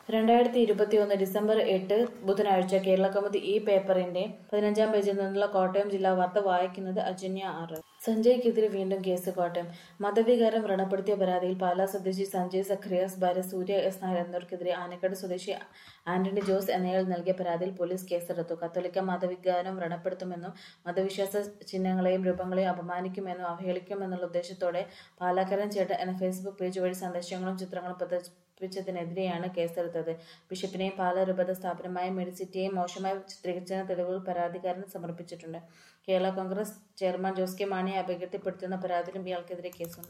രണ്ടായിരത്തി ഇരുപത്തിയൊന്ന് ഡിസംബർ എട്ട് ബുധനാഴ്ച കേരളകൗമുദി ഈ പേപ്പറിന്റെ പതിനഞ്ചാം പേജിൽ നിന്നുള്ള കോട്ടയം ജില്ലാ വാർത്ത വായിക്കുന്നത് അജന്യ ആറ് സഞ്ജയ്ക്കെതിരെ വീണ്ടും കേസ് കോട്ടയം മതവികാരം വ്രണപ്പെടുത്തിയ പരാതിയിൽ പാലാ സ്വദേശി സഞ്ജയ് സഖറിയാസ് ഭാര്യ സൂര്യ എസ് നായർ എന്നിവർക്കെതിരെ ആനക്കാട് സ്വദേശി ആന്റണി ജോസ് എന്നയാൾ നൽകിയ പരാതിയിൽ പോലീസ് കേസെടുത്തു കത്തോലിക്ക മതവികാരം വ്രണപ്പെടുത്തുമെന്നും മതവിശ്വാസ ചിഹ്നങ്ങളെയും രൂപങ്ങളെയും അപമാനിക്കുമെന്നും അവഹേളിക്കുമെന്നുള്ള ഉദ്ദേശത്തോടെ പാലാക്കരൻ ചേട്ടൻ എന്ന ഫേസ്ബുക്ക് പേജ് വഴി സന്ദേശങ്ങളും ചിത്രങ്ങളും പ്രദർശിപ്പിച്ചതിനെതിരെയാണ് കേസെടുത്തത് ബിഷപ്പിനെയും പാലാ രൂപത സ്ഥാപനമായ മെഡിസിറ്റിയെയും മോശമായി ചിത്രീകരിച്ചതിന് തെളിവുകൾ പരാതിക്കാരൻ സമർപ്പിച്ചിട്ടുണ്ട് കേരള കോൺഗ്രസ് ചെയർമാൻ ജോസ് കെ മാണിയെ അപകീർത്തിപ്പെടുത്തുന്ന പരാതിയിലും ഇയാൾക്കെതിരെ കേസുണ്ട്